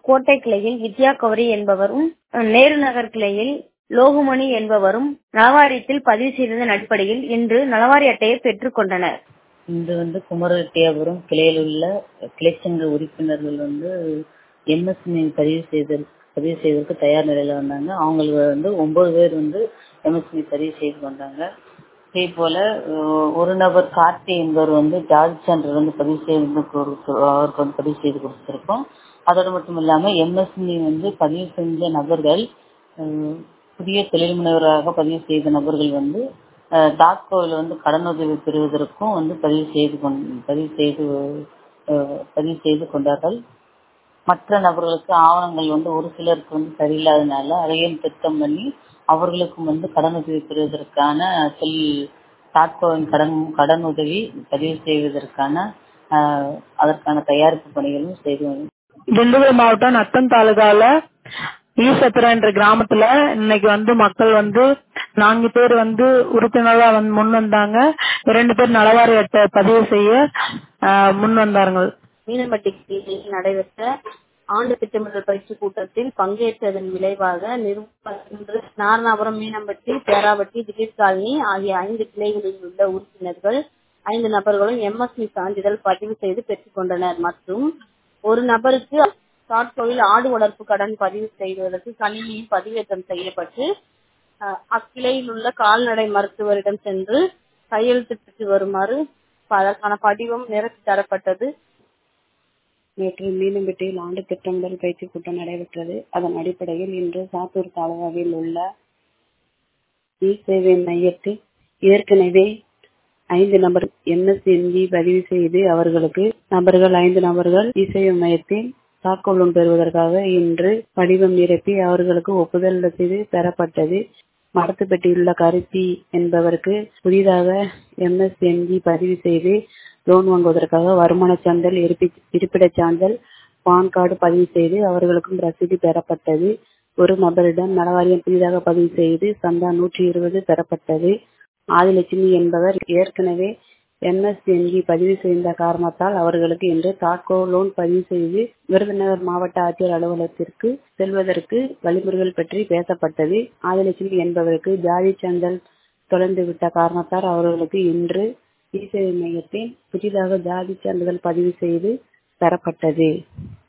கோட்டை கிளையில் வித்யா கௌரி என்பவரும் நேரு நகர் கிளையில் லோகுமணி என்பவரும் நலவாரியத்தில் பதிவு செய்ததன் அடிப்படையில் இன்று நலவாரி அட்டையை பெற்றுக் கொண்டனர் இன்று வந்து குமரரெட்டியாபுரம் கிளையில் உள்ள கிளைச்சங்க உறுப்பினர்கள் வந்து எம்எஸ்எம்இ பதிவு செய்தல் பதிவு செய்வதற்கு தயார் நிலையில வந்தாங்க அவங்களுக்கு வந்து ஒன்பது பேர் வந்து எம்எஸ்எம்இ பதிவு செய்து கொண்டாங்க இதே போல ஒரு நபர் கார்த்தி என்பவர் வந்து ஜாதி சான்றிதழ் வந்து பதிவு செய்து அவருக்கு வந்து பதிவு செய்து கொடுத்திருக்கோம் அதோடு மட்டும் இல்லாம எம்எஸ்எம்இ வந்து பதிவு செஞ்ச நபர்கள் புதிய தொழில் முனைவராக பதிவு செய்த நபர்கள் வந்து தாட்கோவில் வந்து கடனுதவி பெறுவதற்கும் வந்து பதிவு செய்து பதிவு செய்து பதிவு செய்து கொண்டார்கள் மற்ற நபர்களுக்கு ஆவணங்கள் வந்து ஒரு சிலருக்கு வந்து சரியில்லாதனால அதையும் திட்டம் பண்ணி அவர்களுக்கும் வந்து கடனுதவி பெறுவதற்கான தொழில் தாட்கோவின் கடன் கடன் உதவி பதிவு செய்வதற்கான அதற்கான தயாரிப்பு பணிகளும் செய்து திண்டுக்கல் மாவட்டம் நத்தம் தாலுகால ஈசத்திரம் என்ற கிராமத்துல இன்னைக்கு வந்து மக்கள் வந்து நான்கு பேர் வந்து உறுப்பினரா வந்து முன் வந்தாங்க இரண்டு பேர் நலவாரி அட்டை பதிவு செய்ய முன் வந்தார்கள் மீனம்பட்டி நடைபெற்ற ஆண்டு திட்டமிடல் பயிற்சி கூட்டத்தில் பங்கேற்றதன் விளைவாக நிறுவன நாரணாபுரம் மீனம்பட்டி பேராவட்டி திடீர் காலனி ஆகிய ஐந்து கிளைகளில் உள்ள உறுப்பினர்கள் ஐந்து நபர்களும் எம்எஸ்சி சான்றிதழ் பதிவு செய்து பெற்றுக் கொண்டனர் மற்றும் ஒரு நபருக்கு காட்கோவில் ஆடு வளர்ப்பு கடன் பதிவு செய்வதற்கு கணினியில் பதிவேற்றம் செய்யப்பட்டு அக்கிளையில் உள்ள கால்நடை மருத்துவரிடம் சென்று கையெழுத்திட்டு வருமாறு அதற்கான படிவம் நிரப்பி தரப்பட்டது நேற்று மீனம்பட்டியில் ஆண்டு திட்டமிடல் பயிற்சி கூட்டம் நடைபெற்றது அதன் அடிப்படையில் இன்று சாத்தூர் தாலுகாவில் உள்ள இ சேவை மையத்தில் ஏற்கனவே ஐந்து நபர் எம்எஸ்என்பி பதிவு செய்து அவர்களுக்கு நபர்கள் ஐந்து நபர்கள் இ சேவை மையத்தில் தாக்கோலம் பெறுவதற்காக இன்று படிவம் நிரப்பி அவர்களுக்கு ஒப்புதல் ரசீது பெறப்பட்டது மடத்துப்பட்டியுள்ள கருப்பி என்பவருக்கு புதிதாக எம்எஸ்என்ஜி பதிவு செய்து லோன் வாங்குவதற்காக வருமான சான்றல் இருப்பிடச் சான்றல் பான் கார்டு பதிவு செய்து அவர்களுக்கும் ரசீது பெறப்பட்டது ஒரு நபரிடம் நலவாரியம் புதிதாக பதிவு செய்து சந்தா நூற்றி இருபது பெறப்பட்டது ஆதிலட்சுமி என்பவர் ஏற்கனவே எம்எஸ்என்ஜி பதிவு செய்த காரணத்தால் அவர்களுக்கு இன்று தாக்கோ லோன் பதிவு செய்து விருதுநகர் மாவட்ட ஆட்சியர் அலுவலகத்திற்கு செல்வதற்கு வழிமுறைகள் பற்றி பேசப்பட்டது ஆதிலட்சுமி என்பவருக்கு ஜாதி சான்றல் தொலைந்து விட்ட காரணத்தால் அவர்களுக்கு இன்று இசேவை மையத்தில் புதிதாக ஜாதி சான்றிதழ் பதிவு செய்து பெறப்பட்டது